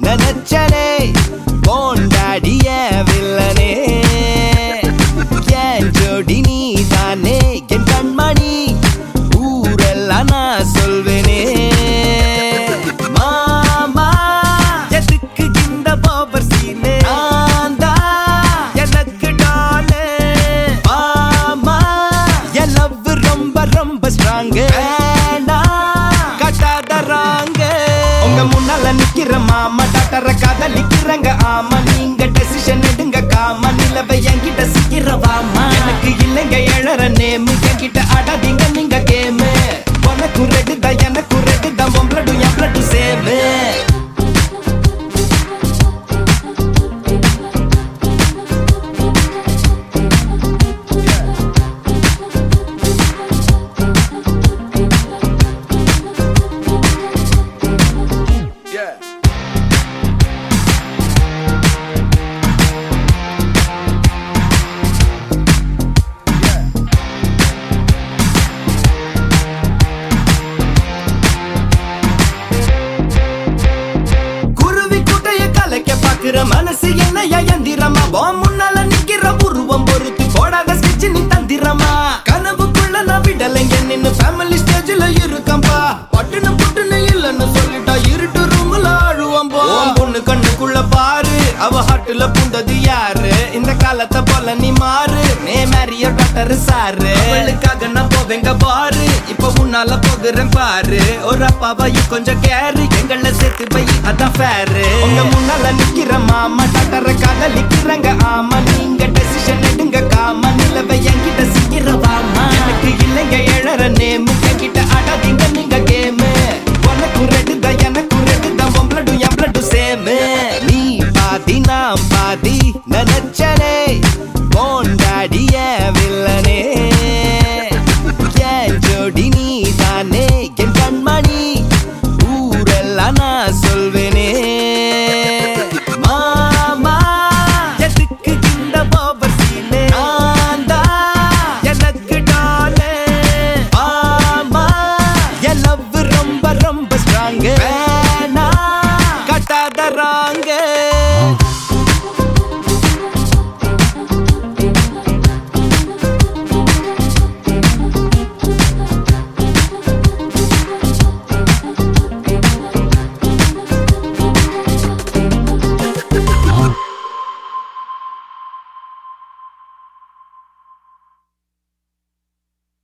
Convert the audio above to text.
நினைச்சனே போண்டாடிய வில்லனே என் ஜோடி நீ தானே என் கண்மணி ஊரெல்லாம் நான் சொல்வேனே மாமா எதுக்கு இந்த பாபர் சீனே நான் தான் எனக்கு டாலே மாமா என் லவ் ரொம்ப ரொம்ப ஸ்ட்ராங் கட்டாதறாங்க உங்க முன்னால நிக்கிற மாமா டாக்டர காதலிக்கிறங்க ஆமா நீங்க டெசிஷன் எடுங்க காமா நிலவை என்கிட்ட சிக்கிறவாமா எனக்கு இல்லைங்க எழற நேம் என்கிட்ட ஆடாதீங்க நீங்க கேமு உனக்கு ரெடு தான் எனக்கு ரெடு தான் உங்களோட என் பிளட் சேமு Yeah. குருவி குட்டைய கலைக்க பாக்குற மனசு என்னைய எந்திரமா வா முன்னால நிக்கிற உருவம் பொறுத்து போடாத ஸ்கெட்ச் நீ தந்திரமா கனவுக்குள்ள நான் விடலைங்க நின்னு ஃபேமிலி ஸ்டேஜ்ல இருக்கம்பா பட்டுன்னு புட்டுன்னு இல்லன்னு சொல்லிட்டா இருட்டு ரூம்ல அழுவம் போ உன் பொண்ணு கண்ணுக்குள்ள பாரு அவ ஹாட்டுல புண்டது யாரு இந்த காலத்தை போல நீ மாறு நே மேரிய டாக்டர் சாரு அவளுக்காக நான் போவேங்க பாரு இப்ப உன்னால போகிறேன் பாரு ஒரு அப்பாவை கொஞ்சம் கேரு எங்கள சேர்த்து போய் அதான் ஃபேரு உங்க முன்னால நிக்கிற மாமா டாக்டர காதலிக்கிறங்க ஆமா நீங்க டெசிஷன் எடுங்க காமா நிலவை என்கிட்ட சீக்கிரவாமா எனக்கு இல்லைங்க எழற நேம் என்கிட்ட ஆடாதீங்க நீங்க கேமு உனக்கு ரெடு தான் எனக்கு ரெடு தான் உங்களோட என் பிளட் சேமு நீ பாதி நான் பாதி நினைச்சனே போண்டாடிய வில்லனே